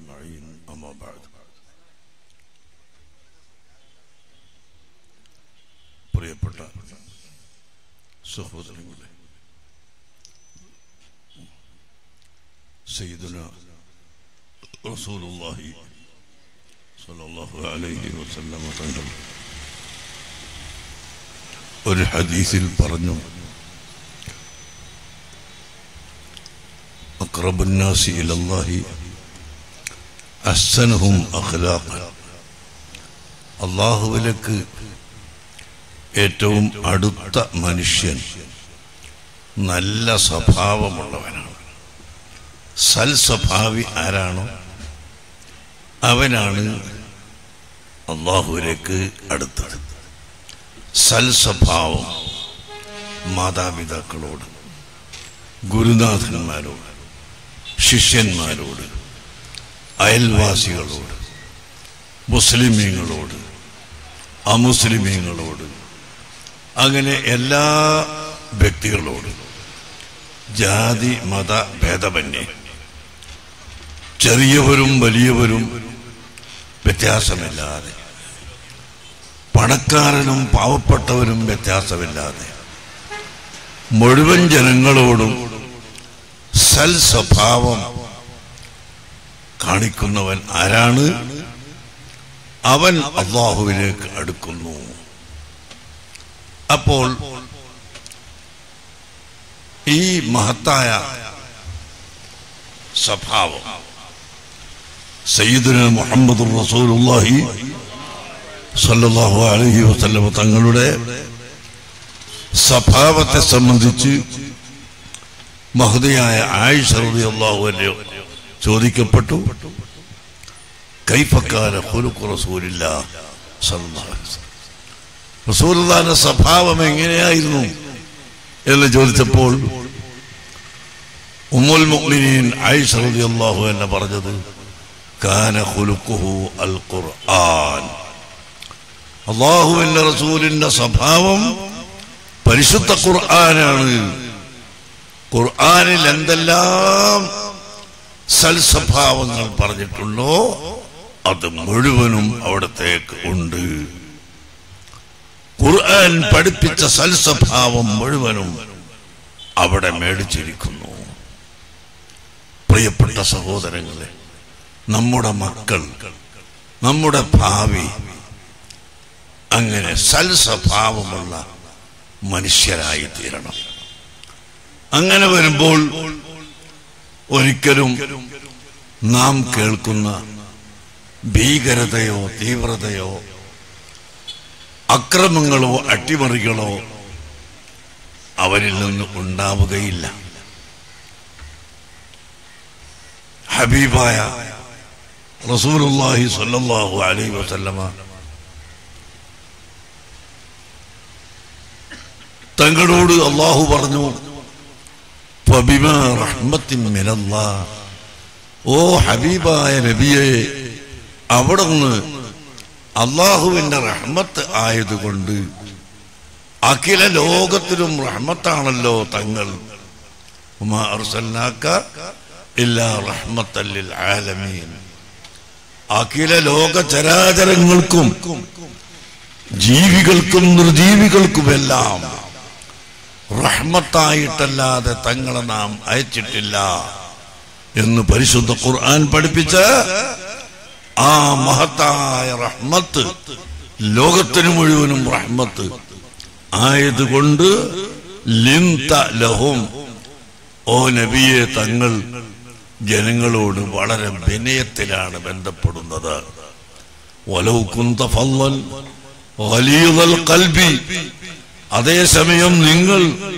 أجمعين أما بعد പ്രിയപ്പെട്ട സഹോദരങ്ങളെ സയ്യിദുന റസൂലുള്ളാഹി സ്വല്ലല്ലാഹു അലൈഹി വസല്ലമ തങ്ങൾ ഒരു ഹദീസിൽ പറഞ്ഞു أقرب الناس إلى الله أحسنهم أخلاقا അള്ളാഹുവിലേക്ക് ഏറ്റവും അടുത്ത മനുഷ്യൻ നല്ല സ്വഭാവമുള്ളവനാണ് സൽസ്വഭാവി ആരാണോ അവനാണ് അള്ളാഹുവിലേക്ക് അടുത്തത് സൽസ്വഭാവം മാതാപിതാക്കളോട് ഗുരുനാഥന്മാരോട് ശിഷ്യന്മാരോട് അയൽവാസികളോട് മുസ്ലിമീങ്ങളോട് അമുസ്ലിമീങ്ങളോട് അങ്ങനെ എല്ലാ വ്യക്തികളോടും ജാതി മത ഭേദമന്യേ ചെറിയവരും വലിയവരും വ്യത്യാസമില്ലാതെ പണക്കാരനും പാവപ്പെട്ടവരും വ്യത്യാസമില്ലാതെ മുഴുവൻ ജനങ്ങളോടും സൽ സ്വഭാവം കാണിക്കുന്നവൻ ആരാണ് അവൻ അള്ളാഹുവിലേക്ക് അടുക്കുന്നു അപ്പോൾ ഈ മഹത്തായ സ്വഭാവം സയ്യിദുന മുഹമ്മദ് റസൂലുള്ളാഹി സല്ലല്ലാഹു അലൈഹി വസല്ലം തങ്ങളുടെ സ്വഭാവത്തെ സംബന്ധിച്ച് മഹതിയായ ആയിഷ റളിയല്ലാഹു അൻഹ ചോദിക്കപ്പെട്ടു കൈഫക്കാല ഖുലുഖു റസൂലില്ലാ സല്ലല്ലാഹു അലൈഹി വസല്ലം റസൂലുള്ളാഹിന്റെ സ്വഭാവം എങ്ങനെയായിരുന്നു എന്ന് ചോദിച്ചപ്പോൾ ഉമ്മുൽ മുഅ്മിനീൻ ആയിഷ റളിയല്ലാഹു അൻഹ പറഞ്ഞത് കാന ഖുലുഖുഹു അൽ ഖുർആൻ അള്ളാഹുവിന്റെ റസൂലിന്റെ സ്വഭാവം പരിശുദ്ധ ഖുർആനാണ് ഖുർആനിൽ എന്തെല്ലാം സൽസ്വഭാവങ്ങൾ പറഞ്ഞിട്ടുണ്ടോ അത് മുഴുവനും അവിടത്തേക്ക് ഉണ്ട് ഖുർആൻ പഠിപ്പിച്ച സൽസ്വഭാവം മുഴുവനും അവിടെ മേടിച്ചിരിക്കുന്നു പ്രിയപ്പെട്ട സഹോദരങ്ങളെ നമ്മുടെ മക്കൾ നമ്മുടെ ഭാവി അങ്ങനെ സൽസ്വഭാവമുള്ള മനുഷ്യരായി തീരണം അങ്ങനെ വരുമ്പോൾ ഒരിക്കലും നാം കേൾക്കുന്ന ഭീകരതയോ തീവ്രതയോ അക്രമങ്ങളോ അട്ടിമറികളോ അവരിൽ നിന്ന് ഉണ്ടാവുകയില്ല ഹബീബായ റസൂലുള്ളാഹി സ്വല്ലല്ലാഹു അലൈഹി വസല്ലമ തങ്ങളോട് അള്ളാഹു പറഞ്ഞു ഫബിമാ റഹ്മത്തിൻ മിനല്ലാ ഓ ഹബീബായ നബിയെ അവിടുന്ന് അള്ളാഹുവിന്റെ റഹ്മത്ത് ആയതുകൊണ്ട് അഖില ലോകത്തിലും റഹ്മത്താണല്ലോ തങ്ങൾ ഉമാ അർസൽനാക്ക ഇല്ലാ റഹ്മത്തല്ലിൽ ആലമീൻ അഖില ലോക ചരാചരങ്ങൾക്കും ജീവികൾക്കും നിർജീവികൾക്കുമെല്ലാം റഹ്മത്തായിട്ടല്ലാതെ തങ്ങളെ നാം അയച്ചിട്ടില്ല എന്ന് പരിശുദ്ധ ഖുർആൻ പഠിപ്പിച്ച ആ മഹത്തായ റഹ്മത്ത് ലോകത്തിന് മുഴുവനും റഹ്മത്ത് ആയതുകൊണ്ട് ലിന്ത ലഹും ഓ നബിയെ തങ്ങൾ ജനങ്ങളോട് വളരെ വിനയത്തിലാണ് ബന്ധപ്പെടുന്നത് വലൗ കുന്ത ഫല്ലൻ ഖലീദൽ ഖൽബി അതേസമയം നിങ്ങൾ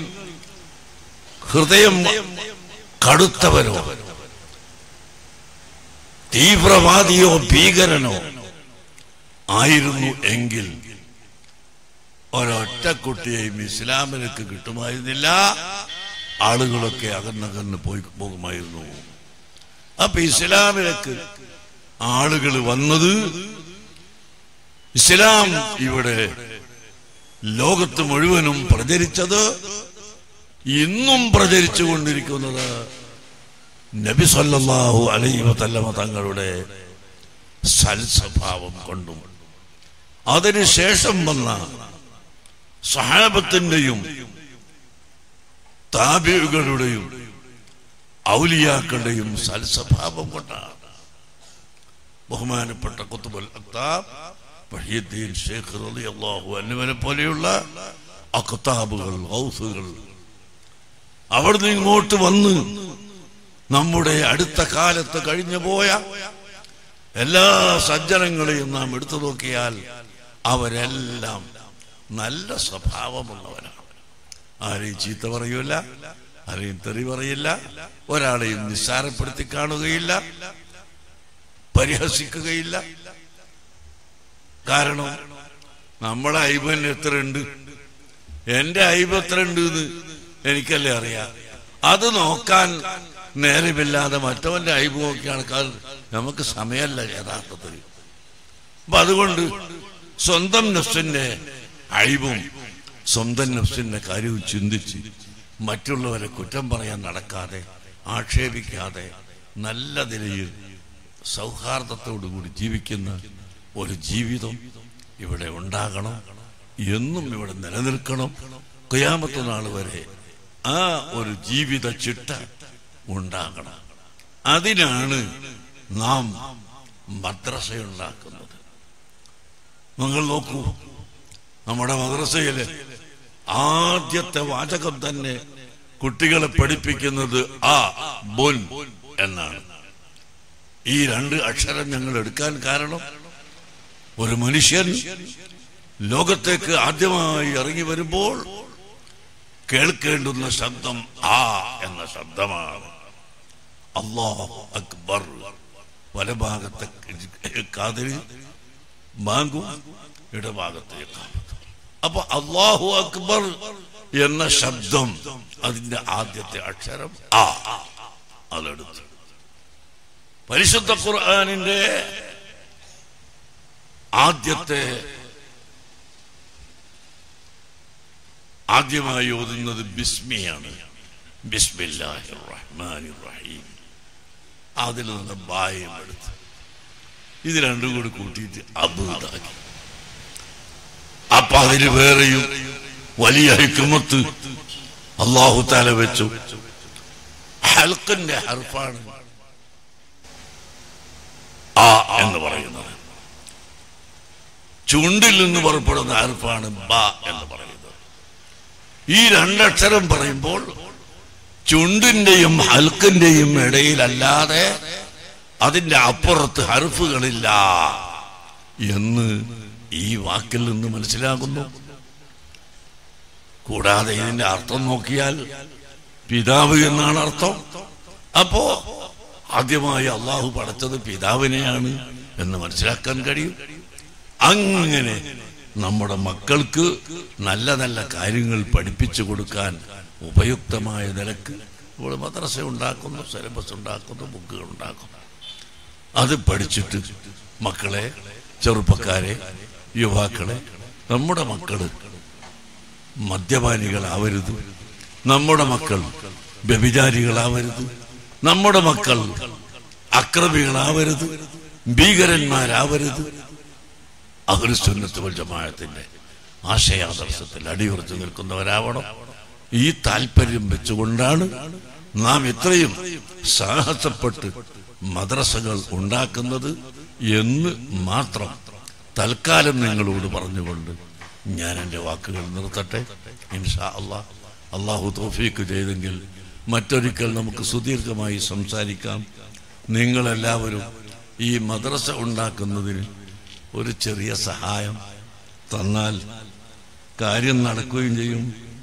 ഹൃദയം കടുത്തവരോ തീവ്രവാദിയോ ഭീകരനോ ആയിരുന്നു എങ്കിൽ ഒരൊറ്റ കുട്ടിയെയും ഇസ്ലാമിലേക്ക് കിട്ടുമായിരുന്നില്ല ആളുകളൊക്കെ അകന്നകന്ന് പോയി പോകുമായിരുന്നു അപ്പൊ ഇസ്ലാമിലേക്ക് ആളുകൾ വന്നത് ഇസ്ലാം ഇവിടെ ലോകത്ത് മുഴുവനും പ്രചരിച്ചത് ഇന്നും പ്രചരിച്ചു കൊണ്ടിരിക്കുന്നത് നബി സല്ലല്ലാഹു അലൈഹി വസല്ലമ തങ്ങളുടെ സൽസ്വഭാവം കൊണ്ടും അതിനുശേഷം വന്ന സഹാബത്തിന്റെയും താബികളുടെയും ഔലിയാക്കളുടെയും സൽസ്വഭാവം കൊണ്ടാണ് ബഹുമാനപ്പെട്ട കുത്തുബുൽ അക്താബ് വഹീദ്ദീൻ ഷേഖ് റളിയല്ലാഹു അൻഹുവിനെ പോലെയുള്ള അക്താബുകൾ ഔസുകൾ അവിടുന്ന് ഇങ്ങോട്ട് വന്ന് നമ്മുടെ അടുത്ത കാലത്ത് കഴിഞ്ഞു പോയ എല്ലാ സജ്ജനങ്ങളെയും നാം എടുത്തു നോക്കിയാൽ അവരെല്ലാം നല്ല സ്വഭാവമുള്ളവരാണ് ആരെയും ചീത്ത പറയൂല ആരെയും തെറി പറയില്ല ഒരാളെയും നിസ്സാരപ്പെടുത്തി കാണുകയില്ല പരിഹസിക്കുകയില്ല കാരണം നമ്മളെ ഐബന് എത്ര ഉണ്ട് എന്റെ ഐബ് എത്ര ഉണ്ട് എന്ന് എനിക്കല്ലേ അറിയാം അത് നോക്കാൻ നേരമില്ലാതെ മറ്റവന്റെ ഐബ് നോക്കി നടക്കാൻ നമുക്ക് സമയമല്ല യഥാർത്ഥത്തിൽ അപ്പൊ അതുകൊണ്ട് സ്വന്തം നഫ്സിന്റെ അഴിവും സ്വന്തം നഫ്സിന്റെ കാര്യവും ചിന്തിച്ച് മറ്റുള്ളവരെ കുറ്റം പറയാൻ നടക്കാതെ ആക്ഷേപിക്കാതെ നല്ല നിലയിൽ സൗഹാർദ്ദത്തോടുകൂടി ജീവിക്കുന്ന ഒരു ജീവിതം ഇവിടെ ഉണ്ടാകണം എന്നും ഇവിടെ നിലനിൽക്കണം കുയാമത്ത നാൾ വരെ ആ ഒരു ജീവിത ചിട്ട ഉണ്ടാകണം അതിനാണ് നാം മദ്രസയുണ്ടാക്കുന്നത് നിങ്ങൾ നോക്കൂ നമ്മുടെ മദ്രസയില് ആദ്യത്തെ വാചകം തന്നെ കുട്ടികളെ പഠിപ്പിക്കുന്നത് ആ ബുൻ എന്നാണ് ഈ രണ്ട് അക്ഷരം ഞങ്ങൾ എടുക്കാൻ കാരണം ഒരു മനുഷ്യൻ ലോകത്തേക്ക് ആദ്യമായി ഇറങ്ങി വരുമ്പോൾ കേൾക്കേണ്ടുന്ന ശബ്ദം ആ എന്ന ശബ്ദമാണ് അള്ളാഹു അക്ബർ വലഭാഗത്തെ കാതിൽ ബാങ്കും ഇടഭാഗത്തെ കാമത്തും അപ്പൊ അള്ളാഹു അക്ബർ എന്ന ശബ്ദം അതിന്റെ ആദ്യത്തെ അക്ഷരം ആ അതെടുത്തു പരിശുദ്ധ ഖുർആാനിന്റെ ആദ്യത്തെ ആദ്യമായി ഓതുന്നത് ബിസ്മിയാണ് ബിസ്മില്ലാഹിർ റഹ്മാനിർ റഹീം അതിൽ നിന്ന് ബായം എടുത്ത് ഇത് രണ്ടും കൂടി കൂട്ടിയിട്ട് അബുദാക്കി അപ്പൊ അതിന് വേറെയും വലിയ ഹിക്കുമത്ത് അള്ളാഹു താല വെച്ചു ഹൽക്കിന്റെ ഹർഫാണ് ആ എന്ന് പറയുന്നത് ചുണ്ടിൽ നിന്ന് പുറപ്പെടുന്ന ഹർഫാണ് ബ എന്ന് പറയുന്നത് ഈ രണ്ടക്ഷരം പറയുമ്പോൾ ചുണ്ടിന്റെയും ഹൽക്കിന്റെയും ഇടയിലല്ലാതെ അതിന്റെ അപ്പുറത്ത് ഹർഫുകളില്ല എന്ന് ഈ വാക്കിൽ നിന്ന് മനസ്സിലാകുന്നു കൂടാതെ ഇതിന്റെ അർത്ഥം നോക്കിയാൽ പിതാവ് എന്നാണ് അർത്ഥം അപ്പോ ആദ്യമായി അള്ളാഹു പടച്ചത് പിതാവിനെയാണ് എന്ന് മനസ്സിലാക്കാൻ കഴിയും അങ്ങനെ നമ്മുടെ മക്കൾക്ക് നല്ല നല്ല കാര്യങ്ങൾ പഠിപ്പിച്ചു കൊടുക്കാൻ ഉപയുക്തമായ നിലക്ക് ഇപ്പോൾ മദ്രസ ഉണ്ടാക്കുന്നു സിലബസ് ഉണ്ടാക്കുന്നു ബുക്കുകൾ ഉണ്ടാക്കുന്നു അത് പഠിച്ചിട്ട് മക്കളെ ചെറുപ്പക്കാരെ യുവാക്കളെ നമ്മുടെ മക്കള് മദ്യപാനികളാവരുത് നമ്മുടെ മക്കൾ വ്യഭിചാരികളാവരുത് നമ്മുടെ മക്കൾ അക്രമികളാവരുത് ഭീകരന്മാരാവരുത് അഹുസുന്നത്ത് ജമാഅത്തിന്റെ ആശയാദർശത്തിൽ അടിയുറച്ചു നിൽക്കുന്നവരാവണം ഈ താല്പര്യം വെച്ചുകൊണ്ടാണ് നാം ഇത്രയും സാഹസപ്പെട്ട് മദ്രസകൾ ഉണ്ടാക്കുന്നത് എന്ന് മാത്രം തൽക്കാലം നിങ്ങളോട് പറഞ്ഞുകൊണ്ട് ഞാൻ എൻ്റെ വാക്കുകൾ നിർത്തട്ടെ ഇൻഷാ അള്ളാഹ് അള്ളാഹു തോഫീക്ക് ചെയ്തെങ്കിൽ മറ്റൊരിക്കൽ നമുക്ക് സുദീർഘമായി സംസാരിക്കാം നിങ്ങളെല്ലാവരും ഈ മദ്രസ ഉണ്ടാക്കുന്നതിന് ഒരു ചെറിയ സഹായം തന്നാൽ കാര്യം നടക്കുകയും ചെയ്യും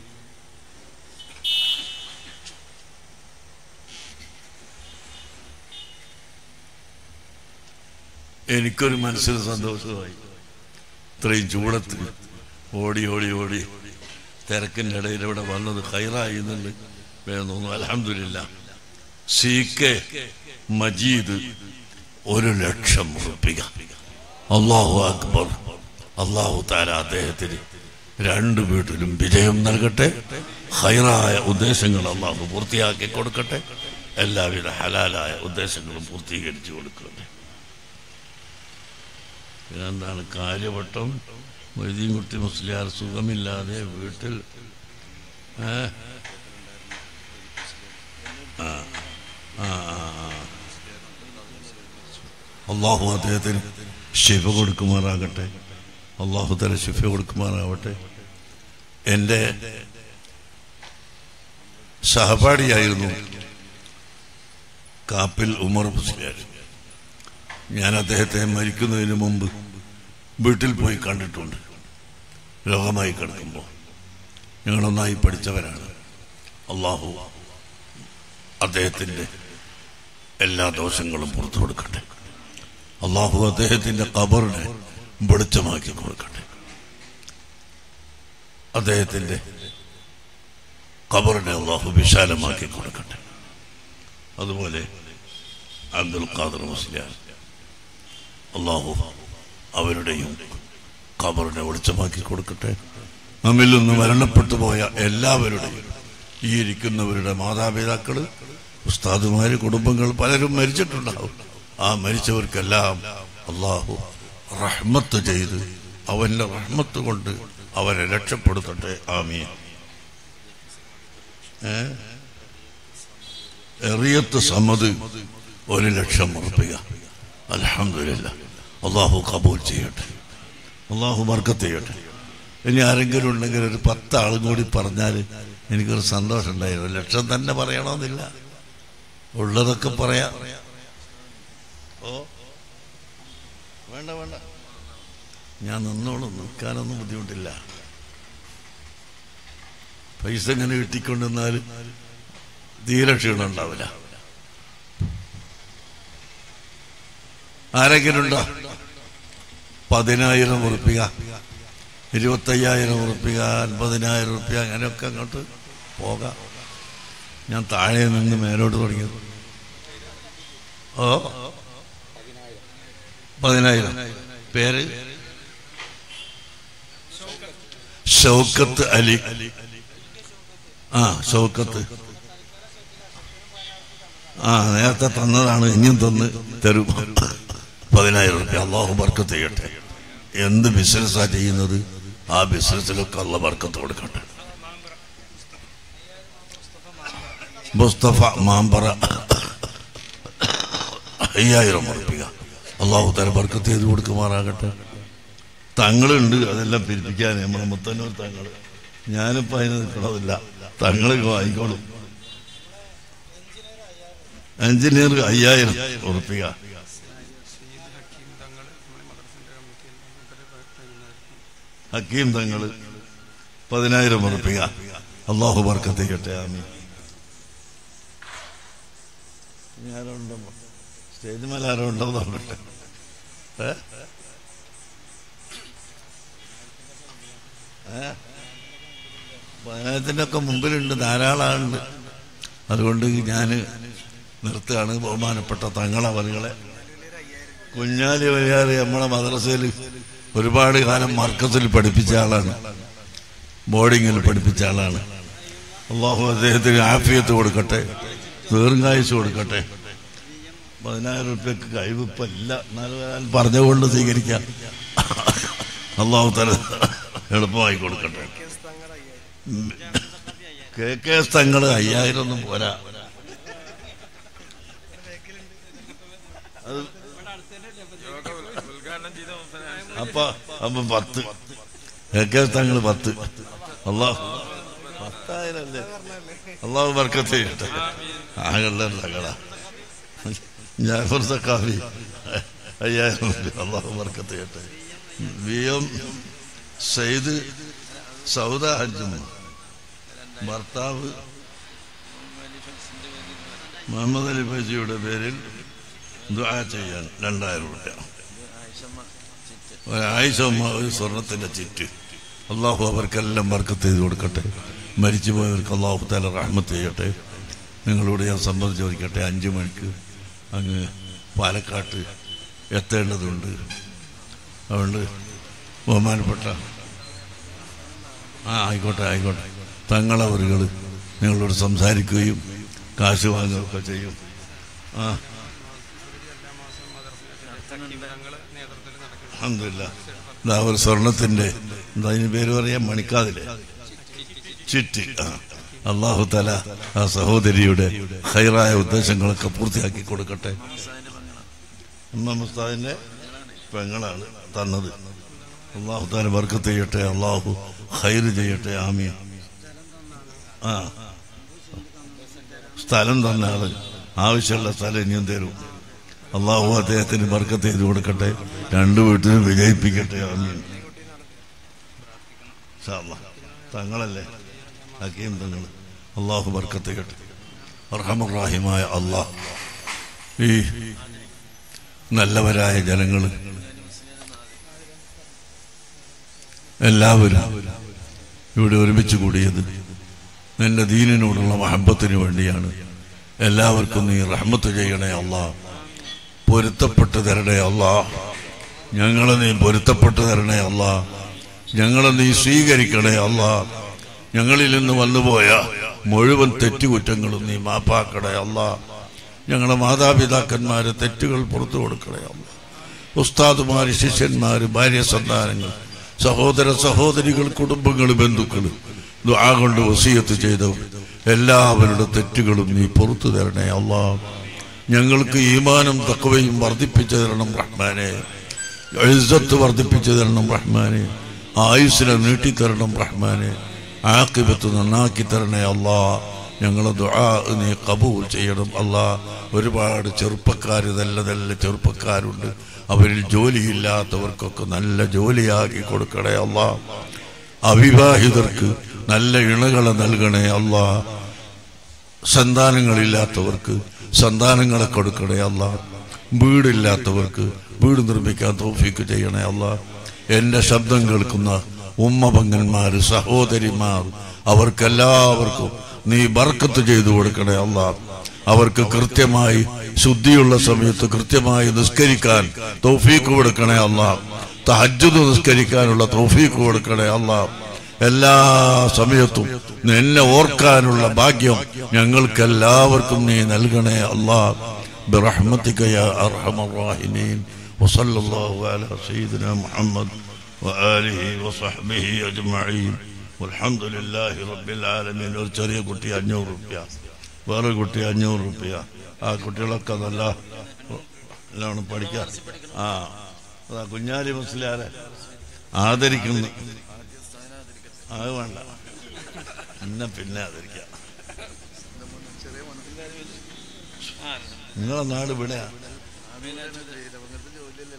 എനിക്കൊരു മനസ്സിന് സന്തോഷമായി ഇത്രയും ചൂടത്ത് ഓടി ഓടി ഓടി തിരക്കിൻ്റെ ഇടയിൽ ഇവിടെ വന്നത് ഹൈറായി എന്നുണ്ട് വേണം തോന്നുന്നു അലഹമില്ല സി കെ മജീദ് ഒരു ലക്ഷം ഉറപ്പിക അള്ളാഹു അക്ബർ അള്ളാഹു താര അദ്ദേഹത്തിന് രണ്ടു വീട്ടിലും വിജയം നൽകട്ടെ ഹൈറായ ഉദ്ദേശങ്ങൾ അള്ളാഹു പൂർത്തിയാക്കി കൊടുക്കട്ടെ എല്ലാവിധ ഹലാലായ ഉദ്ദേശങ്ങളും പൂർത്തീകരിച്ചു കൊടുക്കട്ടെ എന്താണ് കാര്യവട്ടം മൊയ്തീൻകുട്ടി മുസ്ലിയാർ സുഖമില്ലാതെ വീട്ടിൽ ഏ? ആ ആ ആ, ആ. അള്ളാഹു അദ്ദേഹത്തിന് ശിഫ കൊടുക്കുമാറാകട്ടെ അള്ളാഹു തല ശിഫ കൊടുക്കുമാറാവട്ടെ എൻ്റെ സഹപാഠിയായിരുന്നു കാപ്പിൽ ഉമർ മുസ്ലിയാർ ഞാൻ അദ്ദേഹത്തെ മരിക്കുന്നതിന് മുമ്പ് വീട്ടിൽ പോയി കണ്ടിട്ടുണ്ട് രോഗമായി കിടക്കുമ്പോൾ ഞങ്ങളൊന്നായി പഠിച്ചവരാണ് അള്ളാഹു അദ്ദേഹത്തിൻ്റെ എല്ലാ ദോഷങ്ങളും പുറത്തു കൊടുക്കട്ടെ അള്ളാഹു അദ്ദേഹത്തിന്റെ കബറിനെ വെളിച്ചമാക്കി കൊടുക്കട്ടെ അദ്ദേഹത്തിന്റെ കബറിനെ അള്ളാഹു വിശാലമാക്കി കൊടുക്കട്ടെ അതുപോലെ അബ്ദുൽ ഖാദർ മുസ്ലിയാർ അള്ളാഹു അവരുടെയും കബറിനെ വെളിച്ചമാക്കി കൊടുക്കട്ടെ നമ്മിൽ നിന്ന് മരണപ്പെട്ടു പോയ എല്ലാവരുടെയും ഈ ഇരിക്കുന്നവരുടെ മാതാപിതാക്കള് ഉസ്താദുമാര് കുടുംബങ്ങൾ പലരും മരിച്ചിട്ടുണ്ടാവും ആ മരിച്ചവർക്കെല്ലാം അള്ളാഹു റഹ്മത്ത് ചെയ്ത് അവന്റെ റഹ്മത്ത് കൊണ്ട് അവരെ രക്ഷപ്പെടുത്തട്ടെ ആമീൻ ഏ? എറിയത്ത് സമ്മത് ഒരു ലക്ഷം ഉറപ്പിക അലഹമില്ല അള്ളാഹു കബൂൽ ചെയ്യട്ടെ അള്ളാഹു ബർക്കത്ത് ചെയ്യട്ടെ ഇനി ആരെങ്കിലും ഉണ്ടെങ്കിൽ ഒരു പത്താളും കൂടി പറഞ്ഞാൽ എനിക്കൊരു സന്തോഷം ഉണ്ടായിരുന്നു ഒരു ലക്ഷം തന്നെ പറയണമെന്നില്ല ഉള്ളതൊക്കെ പറയാം ഓ വേണ്ട വേണ്ട ഞാൻ നിന്നോളും നിൽക്കാനൊന്നും ബുദ്ധിമുട്ടില്ല പൈസ ഇങ്ങനെ കിട്ടിക്കൊണ്ടിരുന്നാൽ തീരെ ക്ഷീണം ഉണ്ടാവില്ല ആരെങ്കിലും ഉണ്ടോ പതിനായിരം ഉറുപ്പിക ഇരുപത്തയ്യായിരം ഉറുപ്പിക അൻപതിനായിരം ഉറുപ്പിക അങ്ങനെയൊക്കെ അങ്ങോട്ട് പോകാം ഞാൻ താഴെ നിന്ന് മേലോട്ട് തുടങ്ങിയത് ഓ പതിനായിരം പേര് ഷൗക്കത്ത് അലി ആ ഷൗക്കത്ത് ആ നേരത്തെ തന്നതാണ് ഇനിയും തന്ന് തരും പതിനായിരം റുപ്യ അള്ളാഹു ബർക്കത്ത് ചെയ്യട്ടെ എന്ത് ബിസിനസ്സാ ചെയ്യുന്നത് ആ ബിസിനസ്സിലൊക്കെ അള്ള ബർക്കത്ത് കൊടുക്കട്ടെ മുസ്തഫ മാമ്പറ അയ്യായിരം ഉറപ്പിക അള്ളാഹു തല ബർക്കത്ത് ചെയ്ത് കൊടുക്കുമാറാകട്ടെ തങ്ങളുണ്ട് അതെല്ലാം പിരിപ്പിക്കാൻ നമ്മുടെ മുത്തന്നൂർ തങ്ങൾ ഞാനിപ്പോ അതിന് നിൽക്കണമില്ല തങ്ങൾ വാങ്ങിക്കോളും എഞ്ചിനീയർ അയ്യായിരം ഉറപ്പിക ഹക്കീം തങ്ങൾ പതിനായിരം ഉറപ്പിക അള്ളാഹു ബർക്കത്ത് ചെയ്യട്ടെ ആമി ഞാനുണ്ടോ സ്റ്റേജ് മേലെ ആരോ ഉണ്ടോ നോക്കട്ടെ ഏ? ഏ? പതിനായിരത്തിൻ്റെ ഒക്കെ മുമ്പിലുണ്ട് ധാരാളം ആളുണ്ട് അതുകൊണ്ട് ഞാൻ നിർത്തുകയാണ് ബഹുമാനപ്പെട്ട തങ്ങളവലുകളെ കുഞ്ഞാലി വരിയാറ് നമ്മളെ മദ്രസയിൽ ഒരുപാട് കാലം മർക്കസിൽ പഠിപ്പിച്ച ആളാണ് ബോർഡിങ്ങിൽ പഠിപ്പിച്ച ആളാണ് അള്ളാഹു അദ്ദേഹത്തിന് ആഫിയത്ത് കൊടുക്കട്ടെ ദീർഘായുസ് കൊടുക്കട്ടെ പതിനായിരം റുപ്യക്ക് കഴിവിപ്പം ഇല്ല എന്നാലും ഞാൻ പറഞ്ഞുകൊണ്ട് സ്വീകരിക്കാം അള്ളാഹു തല എളുപ്പമായി കൊടുക്കട്ടെ കെ കെ എസ് തങ്ങള് അയ്യായിരം ഒന്നും പോരാ അത് അപ്പൊ അപ്പൊ പത്ത് കെ കെ എസ് തങ്ങള് പത്ത് അള്ളാഹു പത്തായിരം അല്ലേ അള്ളാഹു ബർക്കത്ത് ചെയ്യട്ടെ ആകല്ല തങ്ങളാ ജാഫർ സക്കാഫി അയ്യായിരം രൂപ അള്ളാഹു ബർക്കത്ത് ചെയ്യട്ടെ വി എം സയ്യിദ് സൗദ ഹജ്ജും ഭർത്താവ് മുഹമ്മദ് അലി ഫൈസിയുടെ പേരിൽ ദുആ ചെയ്യാൻ രണ്ടായിരം രൂപ ഒരാഴ്ച ഒരു സ്വർണത്തിന്റെ ചിറ്റ് അള്ളാഹു അവർക്കെല്ലാം ബർക്കത്ത് ചെയ്ത് കൊടുക്കട്ടെ മരിച്ചുപോയവർക്ക് അള്ളാഹു താല റഹ്മത്ത് ചെയ്യട്ടെ നിങ്ങളോട് ഞാൻ സമ്മതം ചോദിക്കട്ടെ അഞ്ചു മണിക്ക് അങ്ങ് പാലക്കാട്ട് എത്തേണ്ടതുണ്ട് അതുകൊണ്ട് ബഹുമാനപ്പെട്ട ആ ആയിക്കോട്ടെ ആയിക്കോട്ടെ തങ്ങളവറുകൾ നിങ്ങളോട് സംസാരിക്കുകയും കാശ് വാങ്ങുകയൊക്കെ ചെയ്യും ആ അൽഹംദുലില്ലാ ഇതാ ഒരു സ്വർണത്തിന്റെ എന്താ അതിന് പേര് പറയാ മണിക്കാതിലെ ചിറ്റ് ആ അള്ളാഹു തല ആ സഹോദരിയുടെ ഹൈറായ ഉദ്ദേശങ്ങളൊക്കെ പൂർത്തിയാക്കി കൊടുക്കട്ടെ ഉമ്മ മുസ്താദിന്റെ പെങ്ങളാണ് തന്നത് അള്ളാഹു താല ബർക്കത്ത് ചെയ്യട്ടെ അള്ളാഹു ഹൈറ് ചെയ്യട്ടെ ആമിയ ആ സ്ഥലം തന്ന ആള് ആവശ്യമുള്ള സ്ഥലം ഇനിയും തരും അള്ളാഹു അദ്ദേഹത്തിന് ബർക്കത്ത് ചെയ്ത് കൊടുക്കട്ടെ രണ്ടു വീട്ടിലും വിജയിപ്പിക്കട്ടെ ആമീൻ ഇൻഷാ അല്ലാ. തങ്ങളല്ലേ ഹക്കീം തങ്ങൾ അള്ളാഹു ബർക്കത്ത് ചെയ്യട്ടെ അർഹമുറാഹിമായ അള്ളാഹ് ഈ നല്ലവരായ ജനങ്ങൾ എല്ലാവരും ഇവിടെ ഒരുമിച്ച് കൂടിയത് നിന്റെ ദീനിനോടുള്ള മഹബത്തിന് വേണ്ടിയാണ് എല്ലാവർക്കും നീ റഹ്മത്ത് ചെയ്യണേ അള്ളാ പൊരുത്തപ്പെട്ട് തരണേ അള്ളാ ഞങ്ങളെ നീ പൊരുത്തപ്പെട്ട് തരണേ അള്ളാ ഞങ്ങളെ നീ സ്വീകരിക്കണേ അള്ളാ ഞങ്ങളിൽ നിന്ന് വന്നുപോയ മുഴുവൻ തെറ്റുകുറ്റങ്ങളും നീ മാപ്പാക്കണേ അള്ളാ ഞങ്ങളെ മാതാപിതാക്കന്മാരെ തെറ്റുകൾ പുറത്തു കൊടുക്കണേ അള്ളാ ഉസ്താദുമാര് ശിഷ്യന്മാര് ഭാര്യ സന്താനങ്ങൾ സഹോദര സഹോദരികൾ കുടുംബങ്ങൾ ബന്ധുക്കൾ ദുആ കൊണ്ട് വസീയത്ത് ചെയ്തവർ എല്ലാവരുടെ തെറ്റുകളും നീ പുറത്തു തരണേ അള്ളാ ഞങ്ങൾക്ക് ഈമാനും തക്കവയും വർദ്ധിപ്പിച്ചു തരണം റഹ്മാനെ എഴുസത്ത് വർദ്ധിപ്പിച്ചു തരണം റഹ്മാനെ ആയുസ്സിനെ നീട്ടിത്തരണം റഹ്മാനെ ആക്കിബത്ത് നന്നാക്കി തരണേ അള്ളാ ഞങ്ങളെ ദുആ നീ കബൂൽ ചെയ്യണം അള്ളാ ഒരുപാട് ചെറുപ്പക്കാർ നല്ല നല്ല ചെറുപ്പക്കാരുണ്ട് അവരിൽ ജോലിയില്ലാത്തവർക്കൊക്കെ നല്ല ജോലിയാക്കി കൊടുക്കണേ അള്ളാ അവിവാഹിതർക്ക് നല്ല ഇണകളെ നൽകണേ അള്ളാ സന്താനങ്ങളില്ലാത്തവർക്ക് സന്താനങ്ങളെ കൊടുക്കണേ അല്ല വീടില്ലാത്തവർക്ക് വീട് നിർമ്മിക്കാൻ തോഫിക്ക് ചെയ്യണേ അല്ല എന്റെ ശബ്ദം കേൾക്കുന്ന ഉമ്മപങ്ങന്മാര് സഹോദരിമാർ അവർക്കെല്ലാവർക്കും നീ ബർക്കത്ത് ചെയ്തു കൊടുക്കണേ അല്ല അവർക്ക് കൃത്യമായി ശുദ്ധിയുള്ള സമയത്ത് കൃത്യമായി നിസ്കരിക്കാൻ തൗഫീക്ക് കൊടുക്കണേ അല്ല തഹജ്ജുദ് നിസ്കരിക്കാനുള്ള തൗഫീക്ക് കൊടുക്കണേ അല്ലാ എല്ലാ സമയത്തും നിന്നെ ഓർക്കാനുള്ള ഭാഗ്യം ഞങ്ങൾക്കെല്ലാവർക്കും നീ നൽകണേ അല്ലാ برحمتك يا أرحم الراحمين وصلى الله على سيدنا محمد وآله وصحبه أجمعين والحمد لله رب العالمين ഒരു ചെറിയ കുട്ടി അഞ്ഞൂറ് റുപ്യ വേറെ കുട്ടി അഞ്ഞൂറ് റുപ്യ ആ കുട്ടികളൊക്കെ നല്ല നല്ലോണം പഠിക്കാൻ ആ അതാ കുഞ്ഞാലി മുസ്ലിയാരെ ആദരിക്കുന്നു അത് വേണ്ട എന്നെ പിന്നെ ആദരിക്കാം നിങ്ങളെ നാട് ഇവിടെയാ